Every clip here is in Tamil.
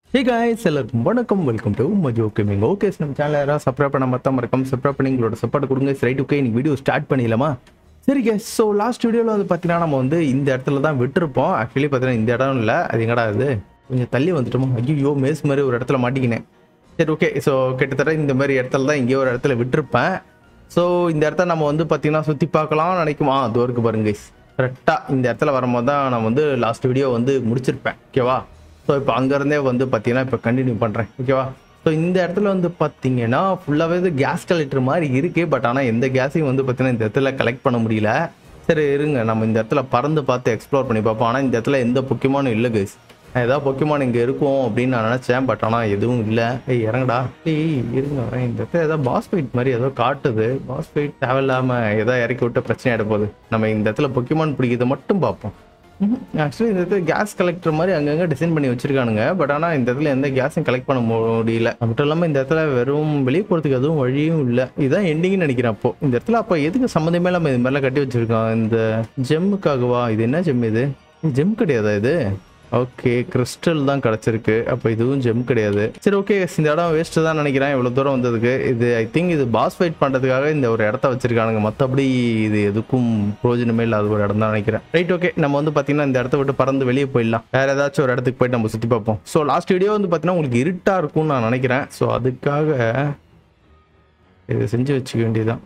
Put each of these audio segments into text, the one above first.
ஹே காய்ஸ் எல்லாருக்கும் வணக்கம் வெல்கம் டு மஜோ கேமிங் ஓகே நம்ம சேனல் யாராவது சப்ஸ்கிரைப் பண்ண மற்ற மறக்காம சப்ஸ்கிரைப் பண்ணி உங்களோட சப்போர்ட் கொடுங்க ரைட் ஓகே இன்னைக்கு வீடியோ ஸ்டார்ட் பண்ணிடலாமா சரி கேஸ் ஸோ லாஸ்ட் வீடியோவில் வந்து பார்த்தீங்கன்னா நம்ம வந்து இந்த இடத்துல தான் விட்டுருப்போம் ஆக்சுவலி பார்த்தீங்கன்னா இந்த இடம் இல்லை அது எங்கடா இது கொஞ்சம் தள்ளி வந்துட்டோமா ஐயோ மேஸ் மாதிரி ஒரு இடத்துல மாட்டிக்கினேன் சரி ஓகே ஸோ கிட்டத்தட்ட இந்த மாதிரி இடத்துல தான் எங்கேயோ ஒரு இடத்துல விட்டுருப்பேன் ஸோ இந்த இடத்த நம்ம வந்து பார்த்தீங்கன்னா சுற்றி பார்க்கலாம் நினைக்குமா அது இருக்கு பாருங்க guys. கரெக்டாக இந்த இடத்துல வரும்போது தான் நான் வந்து லாஸ்ட் வீடியோ வந்து முடிச்சிருப்பேன் ஓகேவா ஸோ இப்போ அங்கேருந்தே வந்து பார்த்தீங்கன்னா இப்போ கண்டினியூ பண்ணுறேன் ஓகேவா ஸோ இந்த இடத்துல வந்து பார்த்தீங்கன்னா ஃபுல்லாகவே இது கேஸ் கலெக்டர் மாதிரி இருக்குது பட் ஆனால் எந்த கேஸையும் வந்து பார்த்தீங்கன்னா இந்த இடத்துல கலெக்ட் பண்ண முடியல சரி இருங்க நம்ம இந்த இடத்துல பறந்து பார்த்து எக்ஸ்ப்ளோர் பண்ணி பார்ப்போம் ஆனால் இந்த இடத்துல எந்த பொக்கியமானும் இல்லை கைஸ் நான் ஏதாவது பொக்கியமான் இங்கே இருக்கும் அப்படின்னு நான் நினச்சேன் பட் ஆனால் எதுவும் இல்லை ஏய் இறங்குடா ஏய் இருங்க வரேன் இந்த இடத்துல ஏதோ பாஸ் ஃபைட் மாதிரி ஏதோ காட்டுது பாஸ் ஃபைட் தேவையில்லாமல் ஏதோ இறக்கி விட்ட பிரச்சனை ஆகிட போகுது நம்ம இந்த இடத்துல பொக்கியமான் பிடிக்கிறத மட்டும் பார்ப்போம் ஆக்சுவலி இந்த இடத்துல கேஸ் கலெக்டர் மாதிரி அங்கங்கே டிசைன் பண்ணி வச்சிருக்கானுங்க பட் ஆனால் இந்த இடத்துல எந்த கேஸும் கலெக்ட் பண்ண முடியல அது மட்டும் இல்லாமல் இந்த இடத்துல வெறும் வெளியே போகிறதுக்கு எதுவும் வழியும் இல்லை இதுதான் எண்டிங்னு நினைக்கிறேன் அப்போ இந்த இடத்துல அப்போ எதுக்கு சம்மந்தமே இல்லாமல் இது மாதிரிலாம் கட்டி வச்சிருக்கோம் இந்த ஜெம்முக்காகவா இது என்ன ஜெம் இது ஜெம் கிடையாதா இது ஓகே கிறிஸ்டல் தான் கிடச்சிருக்கு அப்போ இதுவும் ஜெம் கிடையாது சரி ஓகே இந்த இடம் வேஸ்ட்டு தான் நினைக்கிறேன் இவ்வளோ தூரம் வந்ததுக்கு இது ஐ திங்க் இது பாஸ் ஃபைட் பண்ணுறதுக்காக இந்த ஒரு இடத்த வச்சிருக்கானுங்க மற்றபடி இது எதுக்கும் பிரயோஜனமே இல்லாத ஒரு இடம் தான் நினைக்கிறேன் ரைட் ஓகே நம்ம வந்து பார்த்தீங்கன்னா இந்த இடத்த விட்டு பறந்து வெளியே போயிடலாம் வேற ஏதாச்சும் ஒரு இடத்துக்கு போயிட்டு நம்ம சுற்றி பார்ப்போம் ஸோ லாஸ்ட் வீடியோ வந்து பார்த்தீங்கன்னா உங்களுக்கு இருட்டாக இருக்கும்னு நான் நினைக்கிறேன் ஸோ அதுக்காக இதை செஞ்சு வச்சுக்க வேண்டியதுதான்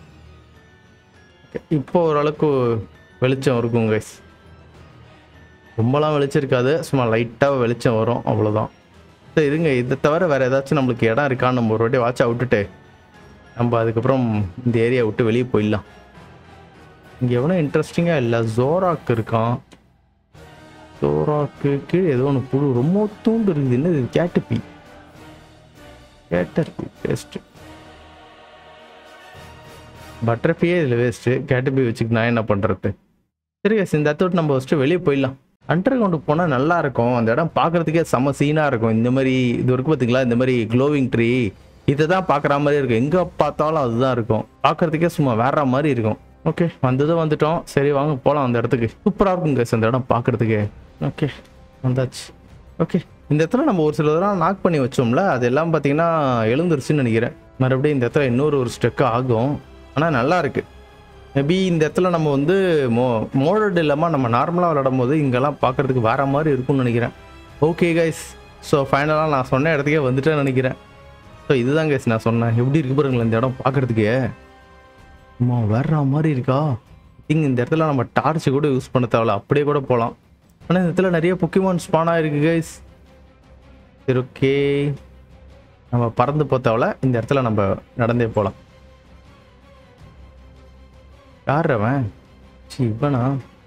Okay, இப்போ ஓரளவுக்கு வெளிச்சம் இருக்கும் கைஸ் ரொம்பலாம் வெளிச்சம் இருக்காது சும்மா லைட்டாக வெளிச்சம் வரும் அவ்வளோதான் சரி இருங்க இதை தவிர வேறு ஏதாச்சும் நம்மளுக்கு இடம் இருக்கான்னு நம்ம ஒரு வாட்டி வாட்சா விட்டுட்டு நம்ம அதுக்கப்புறம் இந்த ஏரியா விட்டு வெளியே போயிடலாம் இங்கே எவ்வளோ இன்ட்ரெஸ்டிங்காக இல்லை ஜோராக் இருக்கான் ஜோராக்கு கீழே ஏதோ ஒன்று புழு ரொம்ப தூண்டு இருக்குது என்னது இது கேட்டுப்பி கேட்டர்பி வேஸ்ட்டு பட்டர்ஃபியே இதில் வேஸ்ட்டு கேட்டுப்பி வச்சுக்கு நான் என்ன பண்ணுறது சரி guys, இந்த இடத்த விட்டு நம்ம ஃபஸ்ட்டு வெளியே போயிடலாம் அண்டர் கிரவுண்டுக்கு போனால் நல்லா இருக்கும் அந்த இடம் பார்க்கறதுக்கே செம சீனாக இருக்கும் இந்த மாதிரி இது வரைக்கும் பார்த்தீங்களா இந்த மாதிரி க்ளோவிங் ட்ரீ இதை தான் பார்க்குற மாதிரி இருக்கும் எங்கே பார்த்தாலும் அதுதான் இருக்கும் பார்க்கறதுக்கே சும்மா வேற மாதிரி இருக்கும் ஓகே வந்ததும் வந்துட்டோம் சரி வாங்க போகலாம் அந்த இடத்துக்கு சூப்பராக இருக்கும் guys அந்த இடம் பார்க்கறதுக்கே ஓகே வந்தாச்சு ஓகே இந்த இடத்துல நம்ம ஒரு சில தடவை நாக் பண்ணி வச்சோம்ல அதெல்லாம் பார்த்தீங்கன்னா எழுந்துருச்சுன்னு நினைக்கிறேன் மறுபடியும் இந்த இடத்துல இன்னொரு ஒரு ஸ்டெக் ஆகும் ஆனால் நல்லா இருக்கு மேபி இந்த இடத்துல நம்ம வந்து மோ மோடட் இல்லாமல் நம்ம நார்மலாக விளையாடும் போது இங்கெல்லாம் பார்க்கறதுக்கு வேற மாதிரி இருக்கும்னு நினைக்கிறேன் ஓகே கைஸ் ஸோ ஃபைனலாக நான் சொன்ன இடத்துக்கே வந்துட்டேன்னு நினைக்கிறேன் ஸோ இதுதான் கைஸ் நான் சொன்னேன் எப்படி இருக்கு பாருங்களேன் இந்த இடம் பார்க்கறதுக்கே அம்மா வேற மாதிரி இருக்கா திங் இந்த இடத்துல நம்ம டார்ச் கூட யூஸ் பண்ண தேவையில்ல அப்படியே கூட போகலாம் ஆனால் இந்த இடத்துல நிறைய பொக்கிமான் ஸ்பானாக இருக்கு கைஸ் சரி ஓகே நம்ம பறந்து போத்தவள இந்த இடத்துல நம்ம நடந்தே போகலாம் யார் அவன் சி இவனா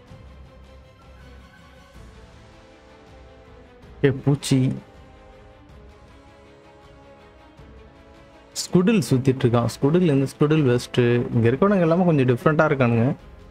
ஏ பூச்சி ஸ்குடில் சுத்திட்டு இருக்கான் ஸ்குடில் இந்த ஸ்குடில் வெஸ்ட் இங்க இருக்கவனுங்க எல்லாமே கொஞ்சம் டிஃப்ரெண்டா இருக்கானுங்க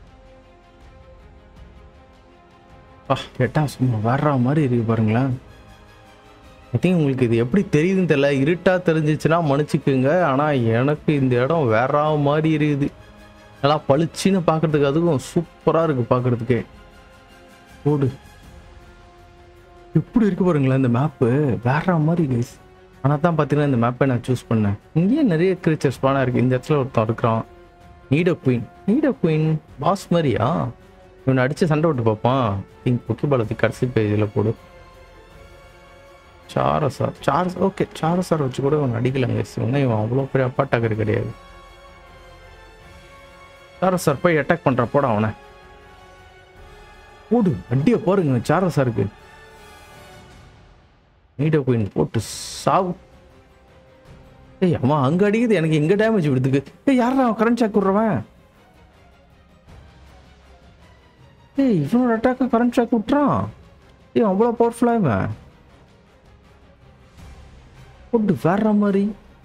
ஆ கேட்டா சும்மா வர்ற மாதிரி இருக்கு பாருங்களேன் ஐ திங்க் உங்களுக்கு இது எப்படி தெரியுதுன்னு தெரியல இருட்டா தெரிஞ்சிச்சுன்னா மன்னிச்சுக்குங்க ஆனா எனக்கு இந்த இடம் வேற மாதிரி இருக்குது நல்லா பளிச்சுன்னு பார்க்கறதுக்கு அதுவும் சூப்பராக இருக்கு பார்க்கறதுக்கே ஓடு எப்படி இருக்கு பாருங்களேன் இந்த மேப்பு வேற மாதிரி கைஸ் ஆனால் தான் பார்த்தீங்கன்னா இந்த மேப்பை நான் சூஸ் பண்ணேன் இங்கேயே நிறைய கிரீச்சர்ஸ் பானா இருக்கு இந்த இடத்துல ஒருத்தன் இருக்கிறான் நீட குயின் நீட குயின் பாஸ் மாதிரியா இவனை அடிச்சு சண்டை விட்டு பார்ப்பான் திங்க் பொக்கி பாலத்துக்கு கடைசி பேஜில் போடு சாரசார் சார் ஓகே சாரசார் வச்சு கூட இவன் அடிக்கலங்க இவன் இவன் அவ்வளோ பெரிய அப்பாட்டாக்கர் கிடையாது சார சார் போய் அட்டாக் பண்ற போட அவனை ஓடு அடிய பாருங்க சார சாருக்கு நீட குயின் போட்டு சாவு ஏய் அம்மா அங்க அடிக்குது எனக்கு எங்க டேமேஜ் விடுதுக்கு ஏய் யாரா கரண்ட் ஷாக் விடுறவன் ஏய் இவனோட அட்டாக்க கரண்ட் ஷாக் விட்டுறான் ஏய் அவ்வளோ பவர்ஃபுல்லா இவன் போட்டு வேற மாதிரி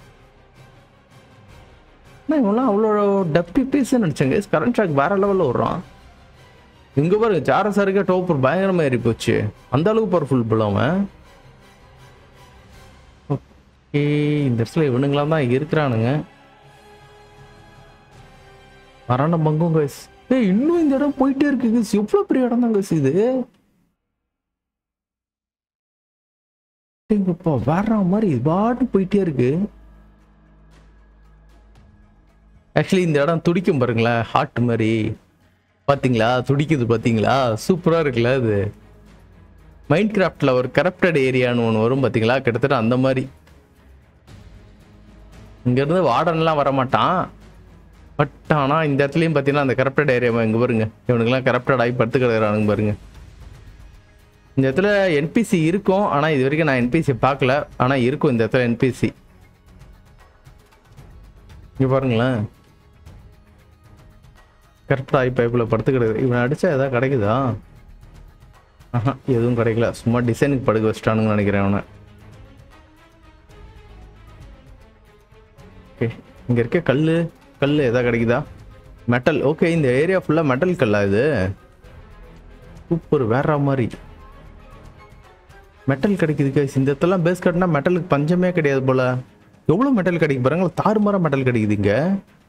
நான் இவெல்லாம் அவ்வளோ டப்பி பீஸ் நினச்சேங்க கரண்ட் ஷாக் வேற லெவலில் விடுறான் இங்கே பாருங்க சார சாருக்கே டோப்பர் பயங்கரமாக ஏறி போச்சு அந்த அளவுக்கு பவர்ஃபுல் போல அவன் ஓகே இந்த இடத்துல இவனுங்களாம் தான் இருக்கிறானுங்க மரண பங்கும் கைஸ் ஏய் இன்னும் இந்த இடம் போயிட்டே இருக்கு guys. எவ்வளவு பெரிய இடம் தான் guys இது இப்போ வேற மாதிரி பாட்டு போயிட்டே இருக்கு ஆக்சுவலி இந்த இடம் துடிக்கும் பாருங்களேன் ஹார்ட் மாதிரி பாத்தீங்களா துடிக்குது பாத்தீங்களா சூப்பரா இருக்குல்ல அது மைண்ட் கிராஃப்ட்ல ஒரு கரப்டட் ஏரியான்னு ஒன்று வரும் பாத்தீங்களா கிட்டத்தட்ட அந்த மாதிரி இங்க இருந்து வார்டன்லாம் வர மாட்டான் பட் ஆனா இந்த இடத்துலயும் பாத்தீங்கன்னா அந்த கரப்டட் ஏரியா இங்க பாருங்க இவனுக்குலாம் கரப்டட் ஆகி படுத்து கிடக்குறானுங்க பாருங்க இந்த இடத்துல என்பிசி இருக்கும் ஆனா இது வரைக்கும் நான் என்பிசி பார்க்கல ஆனா இருக்கும் இந்த இடத்துல என்பிசி இங்க பாருங்களேன் கரெக்டாக ஆகி பைப்பில் படுத்து கிடக்குது இவனை அடிச்சா எதாவது கிடைக்குதா ஆஹா எதுவும் கிடைக்கல சும்மா டிசைனுக்கு படுக்க வச்சிட்டானுங்கன்னு நினைக்கிறேன் அவனை ஓகே இங்கே இருக்க கல் கல் எதாவது கிடைக்குதா மெட்டல் ஓகே இந்த ஏரியா ஃபுல்லாக மெட்டல் கல்லா இது சூப்பர் வேற மாதிரி மெட்டல் கிடைக்குது guys. இந்த இடத்துல பேஸ் கட்டினா மெட்டலுக்கு பஞ்சமே கிடையாது போல எவ்வளோ மெட்டல் கிடைக்கு பாருங்க தாறுமாற மெட்டல் கிடைக்குது இங்க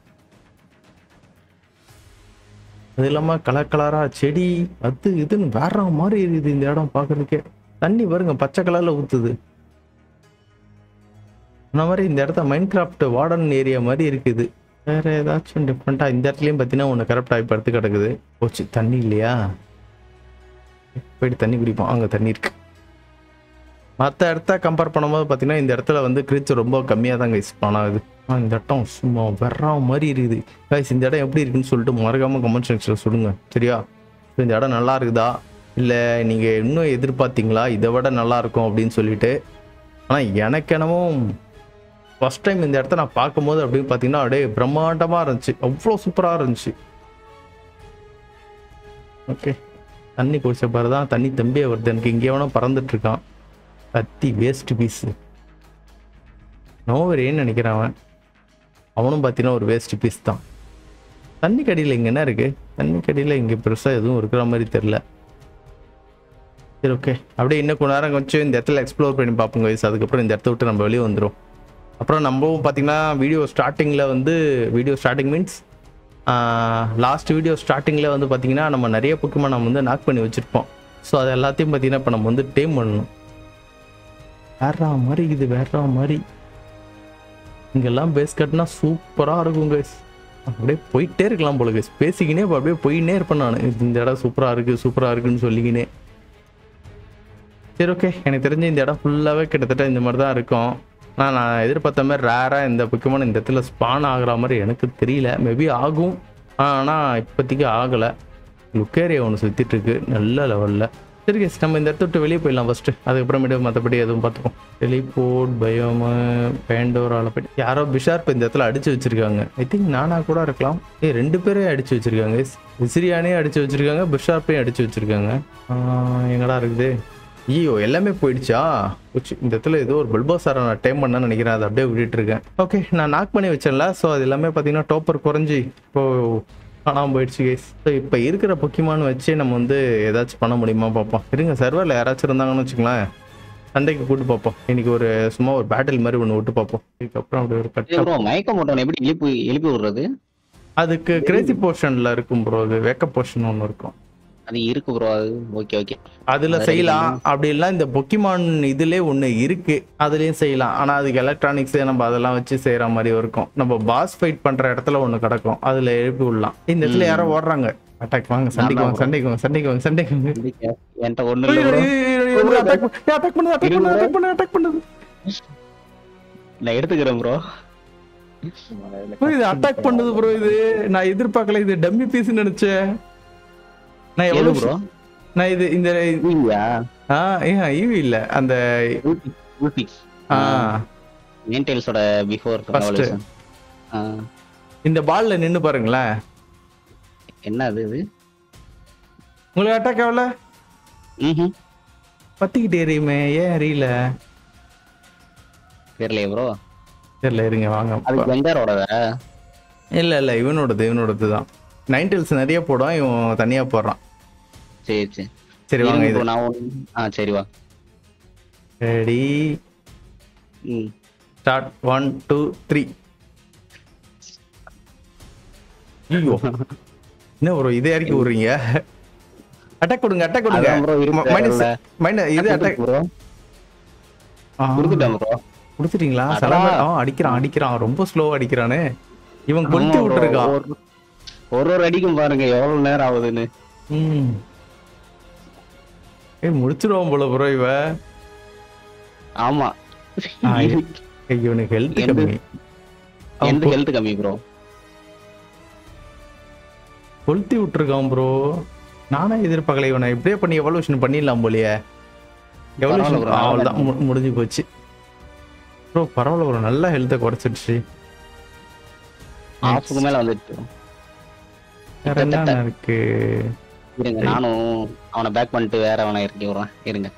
அது இல்லாமல் கலர் கலரா செடி அது இதுன்னு வேற மாதிரி இருக்குது இந்த இடம் பார்க்கறதுக்கே தண்ணி பாருங்க பச்சை கலர்ல ஊத்துது அந்த மாதிரி இந்த இடத்த மைண்ட் கிராஃப்ட் வார்டன் ஏரியா மாதிரி இருக்குது வேற ஏதாச்சும் டிஃப்ரெண்ட்டாக இந்த இடத்துலையும் பார்த்தீங்கன்னா ஒன்று கரெக்ட் ஆகி படுத்து கிடக்குது போச்சு தண்ணி இல்லையா போயிட்டு தண்ணி குடிப்போம் அங்கே தண்ணி இருக்கு மற்ற இடத்த கம்பேர் பண்ணும்போது பார்த்தீங்கன்னா இந்த இடத்துல வந்து கிரீச் ரொம்ப கம்மியாக தான் கைஸ் பணம் ஆகுது ஆனால் இந்த இடம் சும்மா வெறா மாதிரி இருக்குது கைஸ் இந்த இடம் எப்படி இருக்குன்னு சொல்லிட்டு மறக்காம கமெண்ட் செக்ஷனில் சொல்லுங்க சரியா So, இந்த இடம் நல்லா இருக்குதா இல்லை நீங்கள் இன்னும் எதிர்பார்த்தீங்களா இதை விட நல்லா இருக்கும் அப்படின்னு சொல்லிட்டு ஆனால் எனக்கு என்னமோ ஃபர்ஸ்ட் டைம் இந்த இடத்த நான் பார்க்கும்போது அப்படின்னு பார்த்தீங்கன்னா அப்படியே பிரம்மாண்டமாக இருந்துச்சு அவ்வளோ சூப்பராக இருந்துச்சு ஓகே தண்ணி குடிச்ச பாரு தான் தண்ணி தம்பியே வருது எனக்கு இங்கே எவனோ பறந்துட்டு இருக்கான் கத்தி வேஸ்ட் பீஸ் நோவரேன்னு நினைக்கிறேன் அவன் அவனும் பார்த்தீங்கன்னா ஒரு வேஸ்ட் பீஸ் தான் தண்ணி கடியில் இங்கே என்ன இருக்கு தண்ணி கடியில் இங்கே பெருசாக எதுவும் இருக்கிற மாதிரி தெரில சரி ஓகே அப்படியே இன்னும் கொஞ்ச நேரம் கொஞ்சம் இந்த இடத்துல எக்ஸ்ப்ளோர் பண்ணி பார்ப்போம் வயசு அதுக்கப்புறம் இந்த இடத்த விட்டு நம்ம வெளியே வந்துடும் அப்புறம் நம்மளும் பார்த்தீங்கன்னா வீடியோ ஸ்டார்டிங்கில் வந்து video starting means last video ஸ்டார்டிங்கில் வந்து பார்த்தீங்கன்னா நம்ம நிறைய பொக்கிமா நம்ம வந்து நாக் பண்ணி வச்சுருப்போம் ஸோ அது எல்லாத்தையும் பார்த்தீங்கன்னா இப்போ நம்ம வந்து டேம் பண்ணணும் வேற மாதிரி இது வேற மாதிரி இங்கெல்லாம் பேஸ் கட்டினா சூப்பராக இருக்கும் guys அப்படியே போயிட்டே இருக்கலாம் போல guys பேசிக்கினே இப்ப அப்படியே போயின்னே இருப்பேன் நான் இந்த இடம் சூப்பராக இருக்குது சூப்பராக இருக்குன்னு சொல்லிக்கினே சரி ஓகே எனக்கு தெரிஞ்ச இந்த இடம் ஃபுல்லாகவே கிட்டத்தட்ட இந்த மாதிரி தான் இருக்கும் ஆனால் நான் எதிர்பார்த்த மாதிரி ரேராக இந்த முக்கியமான இந்த இடத்துல ஸ்பான் ஆகுற மாதிரி எனக்கு தெரியல மேபி ஆகும் ஆனால் இப்போதைக்கு ஆகலை லுக்கேரியா ஒன்று சுற்றிட்டு இருக்கு நல்ல லெவலில் சரி கேஸ் நம்ம இந்த இடத்த விட்டு வெளியே போயிடலாம் ஃபஸ்ட்டு அதுக்கப்புறமேட்டு மற்றபடி எதுவும் பார்த்துப்போம் டெலிபோர்ட் பயோம பேண்டோரால போயிட்டு யாரோ பிஷார்ப் இந்த இடத்துல அடிச்சு வச்சிருக்காங்க ஐ திங்க் நானா கூட இருக்கலாம் ஏய் ரெண்டு பேரையும் அடிச்சு வச்சிருக்காங்க விசிறியானே அடிச்சு வச்சிருக்காங்க பிஷார்ப்பையும் அடிச்சு வச்சிருக்காங்க ஆஹ், எங்கடா இருக்குது ஐயோ எல்லாமே போயிடுச்சா போச்சு இந்த இடத்துல ஏதோ ஒரு பல்பாசாரை நான் டைம் பண்ணேன்னு நினைக்கிறேன் அதை அப்படியே விட்டுட்டு இருக்கேன் ஓகே நான் நாக் பண்ணி வச்சேன்ல ஸோ அது எல்லாமே பார்த்தீங்கன்னா டோப்பர் குறைஞ்சி இப்போ காணாமல் போயிடுச்சு கேஸ் ஸோ இப்போ இருக்கிற பொக்கிமான்னு வச்சு நம்ம வந்து ஏதாச்சும் பண்ண முடியுமா பார்ப்போம் இருங்க சர்வரில் யாராச்சும் இருந்தாங்கன்னு வச்சுங்களேன் சண்டைக்கு கூட்டு பார்ப்போம் இன்னைக்கு ஒரு சும்மா ஒரு பேட்டில் மாதிரி ஒன்று விட்டு பார்ப்போம் இதுக்கப்புறம் அப்படி ஒரு கட் ப்ரோ மயக்க மாட்டவன் எப்படி எழுப்பி எழுப்பி விடுறது அதுக்கு கிரேசி போர்ஷனில் இருக்கும் ப்ரோ அது வேக்க போர்ஷன் ஒன்று இருக்கும் அது இருக்கு ப்ரோ அது ஓகே ஓகே அதுல அது செய்யலாம் அப்படி இல்ல இந்த பொக்கிமான் இதுலயே ஒண்ணு இருக்கு அதுலயும் செய்யலாம் ஆனா அதுக்கு எலக்ட்ரானிக்ஸ் நம்ம அதெல்லாம் வச்சு செய்யற மாதிரி இருக்கும் நம்ம பாஸ் ஃபைட் பண்ற இடத்துல ஒண்ணு கிடக்கும் அதுல எழுப்பி விடலாம் இந்த இடத்துல யாரோ ஓடுறாங்க அட்டாக் வாங்க சண்டைக்கு வாங்க சண்டைக்கு வாங்க சண்டைக்கு வாங்க சண்டைக்கு வாங்க என்கிட்ட ஒண்ணு இல்ல ப்ரோ அட்டாக் பண்ணுது அட்டாக் பண்ணுது அட்டாக் பண்ணுது அட்டாக் பண்ணுது நான் எடுத்துக்கிறேன் ப்ரோ bro, இது அட்டாக் பண்ணுது ப்ரோ இது நான் எதிர்பார்க்கல இது டம்மி பீஸ் நினைச்சேன் நான் எது எவ்வளவு ப்ரோ நான் இது இந்த இல்லையா ஆ ஏன் ஈவி இல்ல அந்த ஊட்டி ஊட்டி ஆ மெயின்டைல்ஸோட பிஃபோர் First. இந்த பால்ல நின்னு பாருங்களேன் என்ன அது இது உங்களுக்கு அட்டாக் ஆகல ம் பத்திக்கிட்டு எரியுமே ஏன் எரியல தெரியலையே ப்ரோ தெரியல இருங்க வாங்க அது கங்காரோட இல்ல இல்ல இவனோடது இவனோடது தான் நைன்டில்ஸ் நிறைய போடும் இவன் தனியா போடுறான் சரி சரி சரி வாங்க இருங்க இது bro, நான் ஒண்ணு- ஆ சரி வா ரெடி ம் ஸ்டார்ட் ஒன் டூ த்ரீ ஐயோ என்ன ப்ரோ இதே இறக்கி விடுறீங்க அட்டாக் கொடுங்க அட்டாக் கொடுங்க அதான் bro இருக்கு மைனஸ் அதுல. மைனஸ் இது அட்டாக் ப்ரோ ஆ, கொடுத்துட்டேன் ப்ரோ கொடுத்துட்டீங்களா அடா. சலாம ஆ அடிக்கிறான் அடிக்கிறான் ரொம்ப ஸ்லோவா அடிக்கிறானே இவன் கொளுத்தி விட்டுருக்கான் ஒரு ஒரு அடிக்கும் பாருங்க எவ்வளவு நேரம் ஆகுதுன்னு ம் ஏய் முடிச்சிருவான் போல ப்ரோ இவ ஆமா ஆ, ஏய், இவனுக்கு ஹெல்த் எந்த- கம்மி அவன் எந்த கொ- ஹெல்த் கம்மி ப்ரோ கொளுத்தி விட்டுருக்கான் ப்ரோ நானே எதிர்பார்க்கல இவனை இப்படியே பண்ணி எவல்யூஷன் பண்ணிடலாம் போலியே எவல்யூஷன் பரவாயில்ல bro, அவ்வளோதான் மு- முடிஞ்சு போச்சு ப்ரோ பரவாயில்ல ப்ரோ நல்ல ஹெல்த்தை குறைச்சிடுச்சு ஆஃபுக்கு மேல வந்துட்டு வேற என்ன இருக்கு இருங்க நானும் அவனை பேக் பண்ணிட்டு வேற அவனை இறக்கி விடுறேன் இருங்க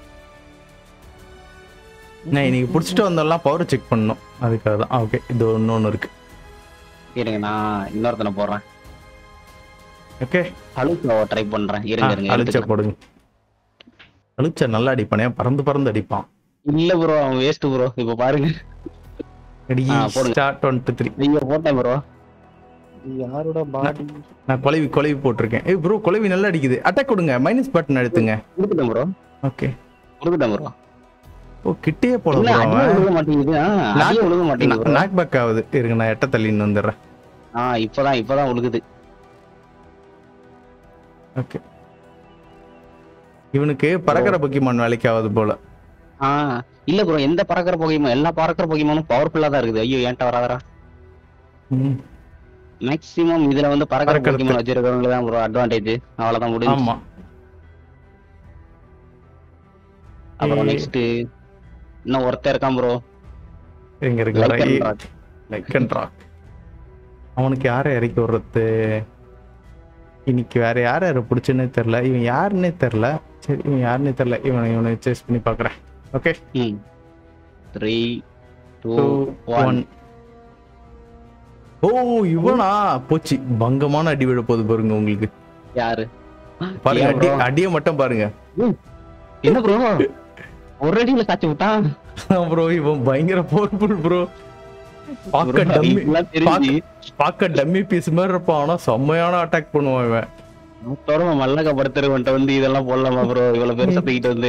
நான் இன்னைக்கு பிடிச்சிட்டு வந்தெல்லாம் பவர் செக் பண்ணணும் அதுக்காக தான் ஓகே இது ஒன்று ஒன்று இருக்கு இருங்க நான் இன்னொருத்தனை போடுறேன் ஓகே அழுத்த ட்ரை பண்றேன் இருங்க இருங்க அழிச்சா எடுத்துக்கலாம். போடுங்க அழிச்சா நல்லா அடிப்பானே பறந்து பறந்து அடிப்பான் இல்ல ப்ரோ அவன் வேஸ்ட் ப்ரோ இப்ப பாருங்க அடி ஆ, போடுங்க. ஸ்டார்ட் டுவெண்ட்டி த்ரீ நீங்க போட்டேன் ப்ரோ யாரோட பாடி நான் குழவி குழவி போட்டிருக்கேன் ஏய் ப்ரோ குழவி நல்லா அடிக்குது அட்டாக் கொடுங்க மைனஸ் பட்டன் எடுத்துங்க கொடுத்துட்டேன் ப்ரோ ஓகே கொடுத்துட்டேன் ப்ரோ ஓ கிட்டேயே போல இல்ல ப்ரோ அடியே அவன் விழுக மாட்டேங்குது ஆ, அடியே விழுக மாட்டேங்குது bro. நாக் பேக் ஆகுது இருங்க நான் எட்ட தள்ளின்னு வந்துடுறேன் ஆ இப்பதான் இப்பதான் விழுகுது ஓகே இவனுக்கு பறக்கிற பொக்கிமான் வேலைக்கு ஆகுது போல ஆ இல்ல ப்ரோ எந்த பறக்கிற போகியமோ எல்லா பறக்கிற போகியமானும் பவர்ஃபுல்லா தான் இருக்குது ஐயோ ஏன்ட்ட வராதரா ம், மேக்ஸிமம் இதுல வந்து பறக்கிற பறக்கறது. போகியமான் வச்சிருக்கவங்க தான் ப்ரோ அட்வான்டேஜ் அவ்வளவுதான் முடிஞ்சு ஆமா அப்புறம் ஏய். நெக்ஸ்ட் இன்னும் ஒருத்தர் இருக்கான் ப்ரோ இங்க லைக் இருக்கு லைக் அண்ட் ராக் அவனுக்கு யாரை இறக்கி விடுறது இன்னைக்கு வேற யார் யாரை பிடிச்சுன்னே தெரில இவன் யாருன்னே தெரில சரி இவன் யாருன்னே தெரில இவனை இவனை சேஸ் பண்ணி பார்க்குறேன் ஓகே ம் three two two one one ஓ இவனா போச்சு பங்கமான அடி விழ போகுது பாருங்க உங்களுக்கு யாரு பாருங்க ஏன் அடி bro? அடியை மட்டும் பாருங்க என்ன ப்ரோ ஒரு அடியில காய்ச்சி விட்டான் ப்ரோ இவன் பயங்கர பவர்ஃபுல் ப்ரோ பார்க்க Bro, டம்மி இதெல்லாம் தெரிஞ்சு பார்க்க டம்மி பீஸ் மாதிரி இருப்பான் ஆனா செம்மையான அட்டாக் பண்ணுவான் இவன் மொத்தமா மல்லக்க படுத்துறவன்ட்ட வந்து இதெல்லாம் போடலாமா ப்ரோ இவ்வளவு பேர் சத்திக்கிட்டு வந்து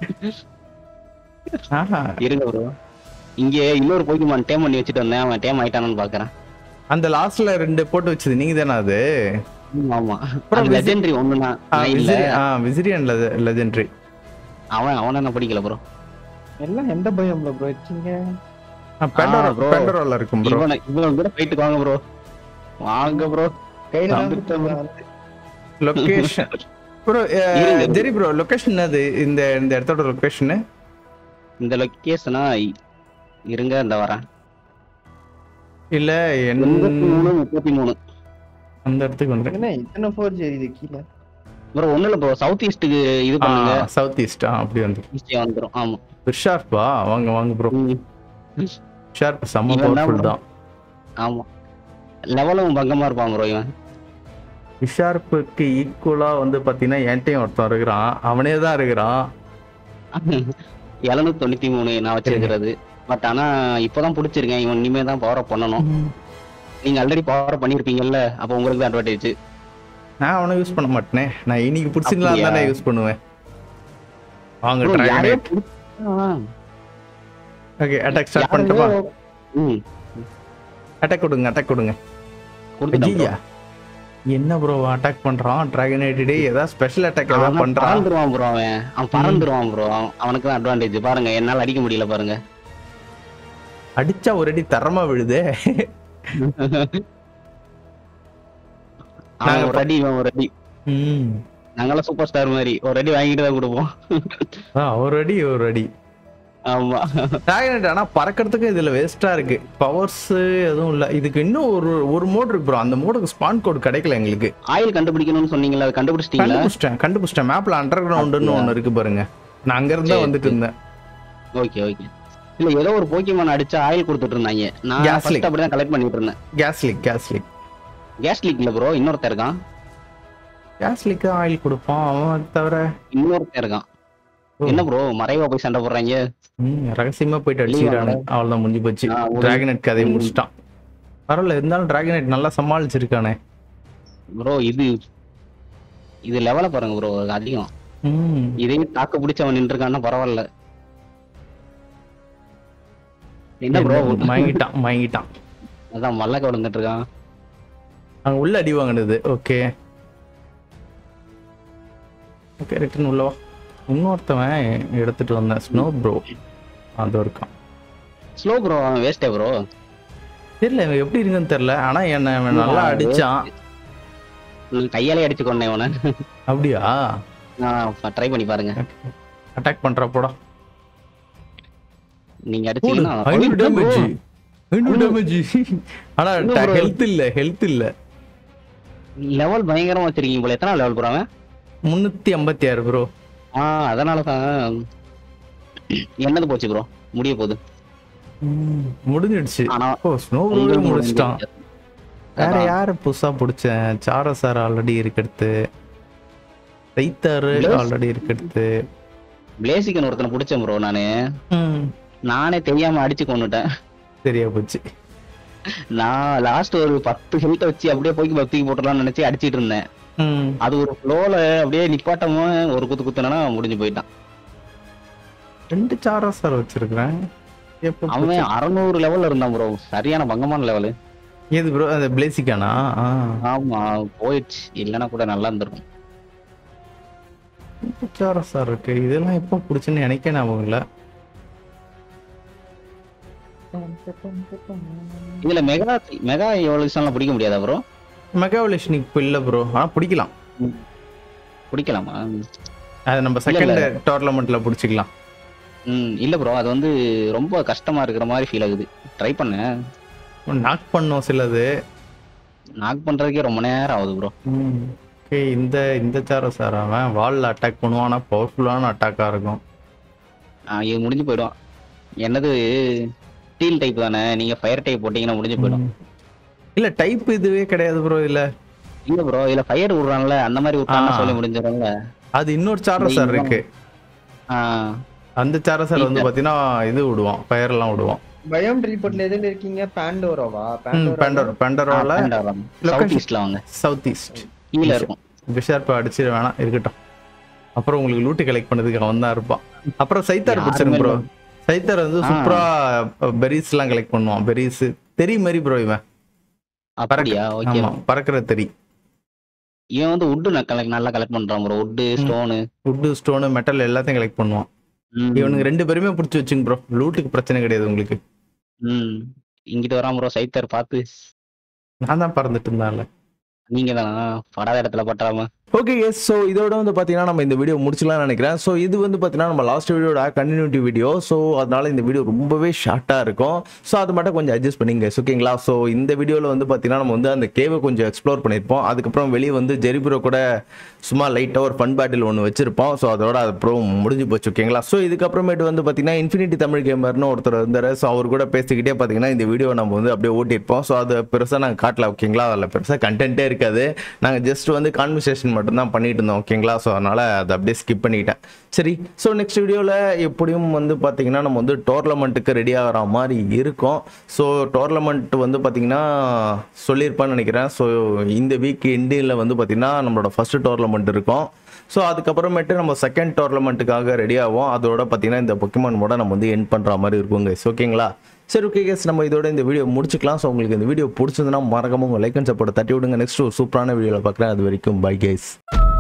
ஆஹா இருங்க ப்ரோ இங்கே இன்னொரு போய்க்குமான் டேம் பண்ணி வச்சுட்டு வந்தேன் அவன் டேம் ஆயிட்டானு பாக்குறேன் அந்த லாஸ்ட்ல ரெண்டு போட்டு வச்சது நீங்க தானே அது ம், ஆமா அப்புறம் அது விசி- லெஜெண்டரி ஒண்ணுனா இல்ல விசிறியன் லெஜெண்டரி அவன் அவன நான் படிக்கல ப்ரோ எல்லாம் எந்த பயம்ல ப்ரோ இருக்கீங்க பெண்டோரா bro. பெண்டோரால இருக்கும் ப்ரோ இவனை இவன் கூட போயிட்டு வாங்க ப்ரோ வாங்க ப்ரோ கையில தான் வந்துட்டேன் bro. லொகேஷன் ப்ரோ இருங்க. ஜெரி ப்ரோ லொகேஷன் அது இந்த இந்த இடத்தோட லொகேஷன் இந்த லொக்கேஷனா இருங்க இந்த வரேன் இல்ல எண்பத்தி என் மூணு முப்பத்தி மூணு அந்த இடத்துக்கு வந்து என்ன இத்தனை ஃபோர் தெரியுது கீழே ப்ரோ ஒண்ணு இல்ல ப்ரோ சவுத் ஈஸ்ட்டுக்கு இது பண்ணுங்க சவுத் ஈஸ்ட் ஆ அப்படி வந்து ஈஸ்டியா வந்துரும் ஆமா ஷார்ப்பா வாங்க வாங்க ப்ரோ ம், ஷார்ப் செம்ம இவன் தான் பவர்ஃபுல் bro. தான் ஆமா லெவலும் பங்கமா இருப்பான் ப்ரோ இவன் விஷார்ப்புக்கு ஈக்குவலா வந்து பாத்தீங்கன்னா என்கிட்டயும் ஒருத்தன் இருக்கிறான் அவனே தான் இருக்கிறான் எழுநூத்தி தொண்ணூத்தி மூணு நான் வச்சிருக்கிறது பட் ஆனா இப்பதான் புடிச்சிருக்கேன் இவன் இனிமே தான் பவர் பண்ணணும் நீங்க ஆல்ரெடி பவர் பண்ணிருப்பீங்கல்ல அப்ப உங்களுக்கு தான் அட்வான்டேஜ் நான் அவனை யூஸ் பண்ண மாட்டேனே நான் இன்னைக்கு பிடிச்சிருந்தா அப்படியா? தானே யூஸ் பண்ணுவேன் வாங்க டிராகன் ஓகே அட்டாக் ஸ்டார்ட் பண்ணட்டுமா ம் அட்டாக் கொடுங்க அட்டாக் கொடுங்க கொடுத்துட்டேன் ஐயா என்ன ப்ரோ அட்டாக் பண்றான் டிராகன் ஐடி ஏதாவது ஸ்பெஷல் அட்டாக் bro. ஏதாவது அவன் பண்றான் பறந்துருவான் ப்ரோ அவன் அவன் பறந்துருவான் ப்ரோ அவனுக்கு தான் அட்வான்டேஜ் பாருங்க என்னால அடிக்க முடியல பாருங்க அடிச்சா ஒரு அடி தரமா விழுதே அவன் ஒரு அடி இவன் ஒரு அடி ம் நாங்கெல்லாம் சூப்பர் ஸ்டார் மாதிரி ஒரு அடி வாங்கிட்டு தான் கொடுப்போம் ஆ, ஒரு அடி ஒரு அடி ஆமா டிராகன் ஆனா பறக்கிறதுக்கு இதுல வேஸ்டா இருக்கு பவர்ஸ் எதுவும் இல்ல இதுக்கு இன்னும் ஒரு ஒரு மோட் இருக்கு ப்ரோ அந்த மோடுக்கு ஸ்பான் கோட் கிடைக்கல எங்களுக்கு ஆயில் கண்டுபிடிக்கணும்னு சொன்னீங்களா அது கண்டுபிடிச்சிட்டீங்களா கண்டுபிடிச்சிட்டேன் கண்டுபிடிச்சிட்டேன் மேப்ல அண்டர் கிரவுண்டுன்னு ஒண்ணு இருக்கு பாருங்க நான் அங்க இருந்தா சரி, வந்துட்டு இருந்தேன் ஓகே ஓகே இல்ல ஏதோ ஒரு போக்கிமான் அடிச்சா ஆயில் கொடுத்துட்டு இருந்தாங்க நான் Gas leak. ஃபர்ஸ்ட் அப்படிதான் கலெக்ட் பண்ணிட்டு இருந்தேன் gas leak gas leak gas leak இல்ல ப்ரோ இன்னொருத்தன் இருக்கான் கேஸ் லீக்கு ஆயில் கொடுப்பான் அவன் அது தவிர இன்னொருத்தன் இருக்கான் ஓ. என்ன ப்ரோ மறைவா போய் சண்டை போடுறாங்க ம், ரகசியமா போயிட்டு அடிச்சுக்கிறானு அவ்வளவுதான் முடிஞ்சு போச்சு ஆ, ஒரு- டிராகனெட் கதையை ம். முடிச்சிட்டான் பரவாயில்ல இருந்தாலும் டிராகனெட் நல்லா சமாளிச்சிருக்கானே ப்ரோ இது இது லெவல பாருங்க ப்ரோ அதிகம் ம் இதையும் தாக்கு பிடிச்சவன் நின்று இருக்கான்னா பரவாயில்ல என்ன ப்ரோ மயங்கிட்டான் மயங்கிட்டான் அதான் மல்லக்க விழுந்துட்டு இருக்கான் அங்க உள்ள அடி வாங்கினது ஓகே ஓகே ரிட்டன் உள்ளவா இன்னொருத்தவன் எடுத்துட்டு வந்தேன் ஸ்னோ ப்ரோ அது இருக்கான் ஸ்லோ ப்ரோ அவன் வேஸ்டே ப்ரோ தெரியல இவன் எப்படி இருக்குன்னு தெரியல ஆனா என்ன இவன் நல்லா அடிச்சான் கையாலே அடிச்சு கொண்டேன் இவனை அப்படியா நான் ட்ரை பண்ணி பாருங்க அட்டாக் பண்றா போடா நீங்க போடு அடிச்சீங்கன்னா ஐநூறு bro. டேமேஜ் ஐநூறு டேமேஜ் ஆனா இன்னும் bro. ஹெல்த் இல்ல ஹெல்த் இல்ல லெவல் பயங்கரமா வச்சிருக்கீங்க போல எத்தனை லெவல் ப்ரோ அவன் முன்னூத்தி ஐம்பத்தி ஆறு ப்ரோ ஆ அதனால தான் என்னது போச்சு ப்ரோ முடிய போகுது முடிஞ்சிடுச்சு ஆனா ஓ ஸ்னோ உங்களுக்கு முடிச்சிட்டான் முடிஞ்சிருச்சு. வேற அதான். யார புதுசா பிடிச்சேன் சார சார் ஆல்ரெடி இருக்கிறது ரைத்தாரு Blaze? ஆல்ரெடி இருக்கிறது பிளேசிக்கன் ஒருத்தனை பிடிச்சேன் ப்ரோ நானு நானே தெரியாம அடிச்சு கொண்டுட்டேன் சரியா போச்சு நான் லாஸ்ட் ஒரு பத்து ஹெல்த் வச்சு அப்படியே போய் பக்திக்கு போட்டுடலாம்னு நினைச்சு அடிச்சிட்டு இருந்தேன் ம். அது ஒரு ஃப்ளோல அப்படியே நிப்பாட்டமா ஒரு குத்து குத்துனா முடிஞ்சு போயிட்டான் ரெண்டு சாரா சார் வச்சிருக்கிறேன் எப்ப அவன் பிடிச்ச- அறநூறு லெவல்ல இருந்தான் ப்ரோ சரியான பங்கமான லெவலு ஏது ப்ரோ அந்த பிளேசிக்கானா ஆ. ஆமா போயிடுச்சு இல்லைன்னா கூட நல்லா இருந்திருக்கும் ரெண்டு சாரா சார் இருக்கு இதெல்லாம் எப்போ பிடிச்சுன்னு எனக்கே ஞாபகம் இல்ல இதுல மெகா மெகா எவல்யூஷன்லாம் பிடிக்க முடியாதா ப்ரோ மெகாவலிஷ் இப்போ இல்ல ப்ரோ ஆனா பிடிக்கலாம் பிடிக்கலாமா அது நம்ம இல்ல, செகண்ட் டோர்னமெண்ட்ல பிடிச்சிக்கலாம் ம் இல்ல ப்ரோ அது வந்து ரொம்ப கஷ்டமா இருக்கிற மாதிரி ஃபீல் ஆகுது ட்ரை பண்ணேன் நாக் பண்ணோம் சிலது நாக் பண்றதுக்கே ரொம்ப நேரம் ஆகுது ப்ரோ ஓகே இந்த இந்த சாரா சார் அவன் வால்ல அட்டாக் பண்ணுவான் ஆனா பவர்ஃபுல்லான அட்டாக்கா இருக்கும் இது முடிஞ்சு போயிடும் என்னது ஸ்டீல் டைப் தானே நீங்க ஃபயர் டைப் போட்டீங்கன்னா முடிஞ்சு போயிடும் இல்ல டைப் இதுவே கிடையாது ப்ரோ இல்ல இல்ல ப்ரோ இதுல ஃபயர் விடுறான்ல அந்த மாதிரி விட்டான்னு ஆ. சொல்லி முடிஞ்சிடும்ல அது இன்னொரு சாரா சார் இருக்கு ஆஹ் அந்த சாரா சார் வந்து பாத்தீங்கன்னா இது விடுவான் ஃபயர் எல்லாம் விடுவான் பயம் ரிப்போர்ட்ல எதுல இருக்கீங்க பாண்டோராவா பெண்டர் பெண்டரோல சவுத் Location. ஈஸ்ட்ல வாங்க சவுத் ஈஸ்ட் கீழே இருக்கும் பிஷார்ப் அடிச்சிட வேணாம் இருக்கட்டும் அப்புறம் உங்களுக்கு லூட்டு கலெக்ட் பண்ணதுக்கு அவன் தான் இருப்பான் அப்புறம் சைத்தார் யாருமே பிடிச்சிருங்க ப்ரோ இல்ல. சைத்தார் வந்து ஆ. சூப்பரா பெரிஸ் எல்லாம் கலெக்ட் பண்ணுவான் பெரிஸ் தெரி மாதிரி ப்ரோ இவன் அப்படியா ஓகே ஆமா பறக்கிற தெரி இவன் வந்து உட்டு கலெக்ட் நல்லா கலெக்ட் பண்றான் bro wood stone wood stone metal எல்லாத்தையும் கலெக்ட் பண்ணுவான் இவனுக்கு ரெண்டு பேருமே பிடிச்சி வச்சுங்க ப்ரோ லூட்டுக்கு பிரச்சனை கிடையாது உங்களுக்கு ம் இங்கிட்டு வரான் ப்ரோ சைத்தர் பார்த்து நான் தான் பறந்துட்டு இருந்தான்ல நீங்க தானா படாத இடத்துல பற்றாம ஓகே எஸ் ஸோ இதோட வந்து பார்த்தீங்கன்னா நம்ம இந்த வீடியோ முடிச்சலாம்னு நினைக்கிறேன் ஸோ இது வந்து பார்த்தீங்கன்னா நம்ம லாஸ்ட் வீடியோட கண்டினியூட்டி வீடியோ ஸோ அதனால இந்த வீடியோ ரொம்பவே ஷார்ட்டாக இருக்கும் ஸோ அது மட்டும் கொஞ்சம் அட்ஜஸ்ட் பண்ணிங்க ஓகேங்களா ஸோ இந்த வீடியோவில் வந்து பார்த்தீங்கன்னா நம்ம வந்து அந்த கேவை கொஞ்சம் எக்ஸ்ப்ளோர் பண்ணியிருப்போம் அதுக்கப்புறம் வெளியே வந்து ஜெரிபுரோ கூட சும்மா லைட்டாக ஒரு ஃபன் பேட்டில் ஒன்று வச்சிருப்போம் ஸோ அதோட அது அப்புறம் முடிஞ்சு போச்சு ஓகேங்களா ஸோ இதுக்கப்புறமேட்டு வந்து பார்த்தீங்கன்னா இன்ஃபினிட்டி தமிழ் கேமர்னு ஒருத்தர் இருந்தார் ஸோ அவர் கூட பேசிக்கிட்டே பார்த்தீங்கன்னா இந்த வீடியோ நம்ம வந்து அப்படியே ஓட்டியிருப்போம் ஸோ அது பெருசாக நாங்கள் காட்டல ஓகேங்களா அதில் பெருசாக கண்டென்ட்டே இருக்காது நாங்கள் ஜஸ்ட் வந்து கான்வர்சேஷன் மட்டும்தான் பண்ணிட்டு இருந்தோம் ஓகேங்களா ஸோ அதனால் அதை அப்படியே ஸ்கிப் பண்ணிட்டேன் சரி ஸோ நெக்ஸ்ட் வீடியோவில் எப்படியும் வந்து பார்த்தீங்கன்னா நம்ம வந்து டோர்னமெண்ட்டுக்கு ரெடி ஆகிற மாதிரி இருக்கும் ஸோ டோர்னமெண்ட் வந்து பார்த்தீங்கன்னா சொல்லியிருப்பேன்னு நினைக்கிறேன் ஸோ இந்த வீக் எண்டில் வந்து பார்த்தீங்கன்னா நம்மளோட ஃபர்ஸ்ட் டோர்னமெண்ட் இருக்கும் ஸோ அதுக்கப்புறமேட்டு நம்ம செகண்ட் டோர்னமெண்ட்டுக்காக ரெடி ஆகும் அதோட பார்த்தீங்கன்னா இந்த பொக்கிமான் மோட நம்ம வந்து என் பண்ணுற மாதிரி இருக்கும் guys ஓகேங்களா சரி ஓகே கேஸ் நம்ம இதோட இந்த வீடியோ முடிச்சுக்கலாம் ஸோ உங்களுக்கு இந்த வீடியோ பிடிச்சிருந்ததுன்னா மறக்காம உங்கள் லைக் அண்ட் சப்போர்ட் தட்டி விடுங்க நெக்ஸ்ட் ஒரு சூப்பரான வீடியோவில் பார்க்குறேன் அது வரைக்கும் பை கேஸ்